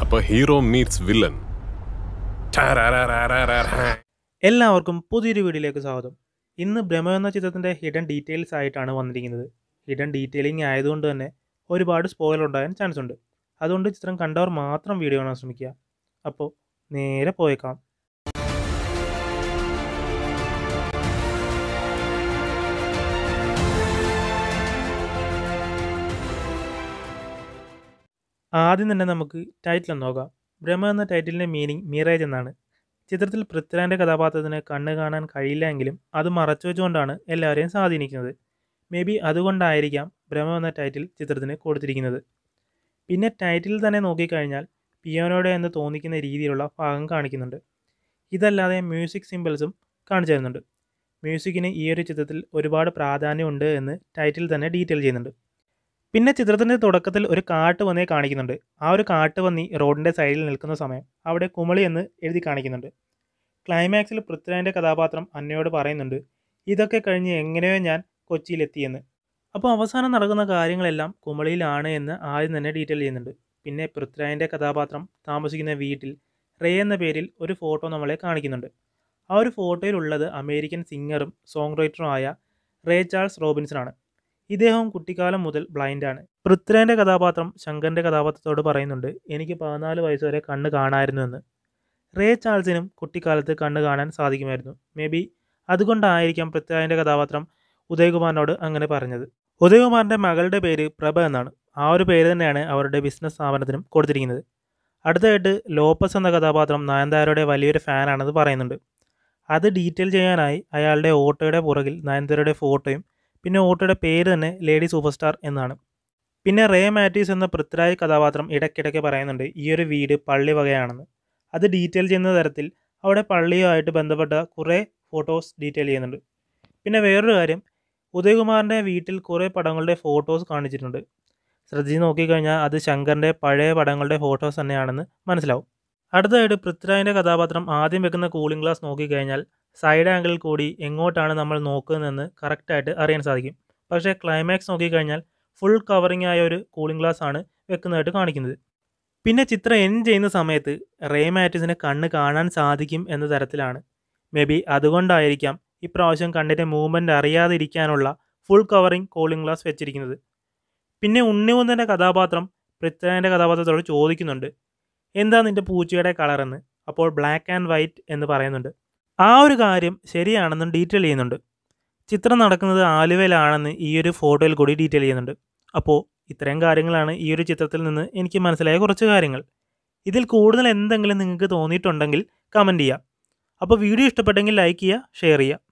അപ്പൊ hero meats villain എല്ലാവർക്കും പുതിയൊരു വീഡിയോയിലേക്ക് സ്വാഗതം ഇന്ന് ബ്രഹ്മ എന്ന ചിത്രത്തിൻ്റെ ഹിഡൻ ഡീറ്റെയിൽസ് ആയിട്ടാണ് വന്നിരിക്കുന്നത് ഹിഡൻ ഡീറ്റെയിലിംഗ് ആയതുകൊണ്ട് തന്നെ ഒരുപാട് സ്പോയിലർ ഉണ്ടാകാൻ ചാൻസ് ഉണ്ട് അതുകൊണ്ട് ചിത്രം കണ്ടവർ മാത്രം വീഡിയോ കാണാൻ ശ്രമിക്കുക അപ്പോൾ നേരെ പോയേക്കാം ആദ്യം തന്നെ നമുക്ക് ടൈറ്റിൽ ഒന്ന് നോക്കാം ബ്രഹ്മ എന്ന ടൈറ്റിലിൻ്റെ മീനിങ് മിറേജ് എന്നാണ് ചിത്രത്തിൽ പൃഥ്വിരാജിൻ്റെ കഥാപാത്രത്തിന് കണ്ണ് കാണാൻ കഴിയില്ല എങ്കിലും അത് മറച്ചു വെച്ചുകൊണ്ടാണ് എല്ലാവരെയും സ്വാധീനിക്കുന്നത് മേ ബി അതുകൊണ്ടായിരിക്കാം ബ്രഹ്മ എന്ന ടൈറ്റിൽ ചിത്രത്തിന് കൊടുത്തിരിക്കുന്നത് പിന്നെ ടൈറ്റിൽ തന്നെ നോക്കിക്കഴിഞ്ഞാൽ പിയാനോയുടെ എന്ന് തോന്നിക്കുന്ന രീതിയിലുള്ള ഭാഗം കാണിക്കുന്നുണ്ട് ഇതല്ലാതെ മ്യൂസിക് സിമ്പിൾസും കാണിച്ചു തരുന്നുണ്ട് മ്യൂസിക്കിന് ഈ ഒരു ചിത്രത്തിൽ ഒരുപാട് പ്രാധാന്യമുണ്ട് എന്ന് ടൈറ്റിൽ തന്നെ ഡീറ്റെയിൽ ചെയ്യുന്നുണ്ട് പിന്നെ ചിത്രത്തിൻ്റെ തുടക്കത്തിൽ ഒരു കാട്ടുപന്നിയെ കാണിക്കുന്നുണ്ട് ആ ഒരു കാട്ടുപന്നി റോഡിൻ്റെ സൈഡിൽ നിൽക്കുന്ന സമയം അവിടെ കുമളി എന്ന് എഴുതി കാണിക്കുന്നുണ്ട് ക്ലൈമാക്സിൽ പൃഥ്വിരാജിൻ്റെ കഥാപാത്രം അന്നയോട് പറയുന്നുണ്ട് ഇതൊക്കെ കഴിഞ്ഞ് എങ്ങനെയോ ഞാൻ കൊച്ചിയിലെത്തിയെന്ന് അപ്പോൾ അവസാനം നടക്കുന്ന കാര്യങ്ങളെല്ലാം കുമളിയിലാണ് എന്ന് ആദ്യം തന്നെ ഡീറ്റെയിൽ ചെയ്യുന്നുണ്ട് പിന്നെ പൃഥ്വിരാജിൻ്റെ കഥാപാത്രം താമസിക്കുന്ന വീട്ടിൽ റേ എന്ന പേരിൽ ഒരു ഫോട്ടോ നമ്മളെ കാണിക്കുന്നുണ്ട് ആ ഒരു ഫോട്ടോയിലുള്ളത് അമേരിക്കൻ സിംഗറും സോങ് റൈറ്ററും ആയ റേ ചാൾസ് റോബിൻസൺ ആണ് ഇദ്ദേഹം കുട്ടിക്കാലം മുതൽ ബ്ലൈൻഡാണ് പൃഥ്വിരാജിൻ്റെ കഥാപാത്രം ശങ്കറിൻ്റെ കഥാപാത്രത്തോട് പറയുന്നുണ്ട് എനിക്ക് പതിനാല് വയസ്സ് വരെ കണ്ണ് കാണായിരുന്നു എന്ന് റേ ചാൾസിനും കുട്ടിക്കാലത്ത് കണ്ണ് കാണാൻ സാധിക്കുമായിരുന്നു മേ ബി അതുകൊണ്ടായിരിക്കാം പൃഥ്വിരാജിൻ്റെ കഥാപാത്രം ഉദയകുമാറിനോട് അങ്ങനെ പറഞ്ഞത് ഉദയകുമാറിൻ്റെ മകളുടെ പേര് പ്രഭ എന്നാണ് ആ ഒരു പേര് തന്നെയാണ് അവരുടെ ബിസിനസ് സ്ഥാപനത്തിനും കൊടുത്തിരിക്കുന്നത് അടുത്തതായിട്ട് ലോപ്പസ് എന്ന കഥാപാത്രം നയൻതാരയുടെ വലിയൊരു ഫാനാണെന്ന് പറയുന്നുണ്ട് അത് ഡീറ്റെയിൽ ചെയ്യാനായി അയാളുടെ ഓട്ടോയുടെ പുറകിൽ നയൻതാരയുടെ ഫോട്ടോയും പിന്നെ ഓട്ടോയുടെ പേര് തന്നെ ലേഡി സൂപ്പർ സ്റ്റാർ എന്നാണ് പിന്നെ റേ മാറ്റീസ് എന്ന പൃഥ്വിരാജ് കഥാപാത്രം ഇടയ്ക്കിടയ്ക്ക് പറയുന്നുണ്ട് ഈ ഒരു വീട് പള്ളി വകയാണെന്ന് അത് ഡീറ്റെയിൽ ചെയ്യുന്ന തരത്തിൽ അവിടെ പള്ളിയുമായിട്ട് ബന്ധപ്പെട്ട കുറേ ഫോട്ടോസ് ഡീറ്റെയിൽ ചെയ്യുന്നുണ്ട് പിന്നെ വേറൊരു കാര്യം ഉദയകുമാറിൻ്റെ വീട്ടിൽ കുറേ പടങ്ങളുടെ ഫോട്ടോസ് കാണിച്ചിട്ടുണ്ട് ശ്രദ്ധിച്ച് നോക്കിക്കഴിഞ്ഞാൽ അത് ശങ്കറിൻ്റെ പഴയ പടങ്ങളുടെ ഫോട്ടോസ് തന്നെയാണെന്ന് മനസ്സിലാവും അടുത്തതായിട്ട് പൃഥ്വിരാജിൻ്റെ കഥാപാത്രം ആദ്യം വെക്കുന്ന കൂളിംഗ് ഗ്ലാസ് നോക്കിക്കഴിഞ്ഞാൽ സൈഡ് ആംഗിളിൽ കൂടി എങ്ങോട്ടാണ് നമ്മൾ നോക്കുന്നതെന്ന് കറക്റ്റായിട്ട് അറിയാൻ സാധിക്കും പക്ഷേ ക്ലൈമാക്സ് നോക്കിക്കഴിഞ്ഞാൽ ഫുൾ കവറിംഗ് ആയ ഒരു കൂളിംഗ് ഗ്ലാസ് ആണ് വെക്കുന്നതായിട്ട് കാണിക്കുന്നത് പിന്നെ ചിത്രം എൻ ചെയ്യുന്ന സമയത്ത് റേ മാറ്റിസിന് കണ്ണ് കാണാൻ സാധിക്കും എന്ന തരത്തിലാണ് മേ ബി അതുകൊണ്ടായിരിക്കാം ഇപ്രാവശ്യം കണ്ണിൻ്റെ മൂവ്മെൻ്റ് അറിയാതിരിക്കാനുള്ള ഫുൾ കവറിംഗ് കൂളിംഗ് ഗ്ലാസ് വെച്ചിരിക്കുന്നത് പിന്നെ ഉണ്ണിമുന്തൻ്റെ കഥാപാത്രം പൃഥ്വിരാജിൻ്റെ കഥാപാത്രത്തോട് ചോദിക്കുന്നുണ്ട് എന്താ നിൻ്റെ പൂച്ചയുടെ കളറെന്ന് അപ്പോൾ ബ്ലാക്ക് ആൻഡ് വൈറ്റ് എന്ന് പറയുന്നുണ്ട് ആ ഒരു കാര്യം ശരിയാണെന്നും ഡീറ്റെയിൽ ചെയ്യുന്നുണ്ട് ചിത്രം നടക്കുന്നത് ആലുവയിലാണെന്ന് ഈ ഒരു ഫോട്ടോയിൽ കൂടി ഡീറ്റെയിൽ ചെയ്യുന്നുണ്ട് അപ്പോൾ ഇത്രയും കാര്യങ്ങളാണ് ഈ ഒരു ചിത്രത്തിൽ നിന്ന് എനിക്ക് മനസ്സിലായ കുറച്ച് കാര്യങ്ങൾ ഇതിൽ കൂടുതൽ എന്തെങ്കിലും നിങ്ങൾക്ക് തോന്നിയിട്ടുണ്ടെങ്കിൽ കമൻറ്റ് ചെയ്യുക അപ്പോൾ വീഡിയോ ഇഷ്ടപ്പെട്ടെങ്കിൽ ലൈക്ക് ചെയ്യുക ഷെയർ ചെയ്യുക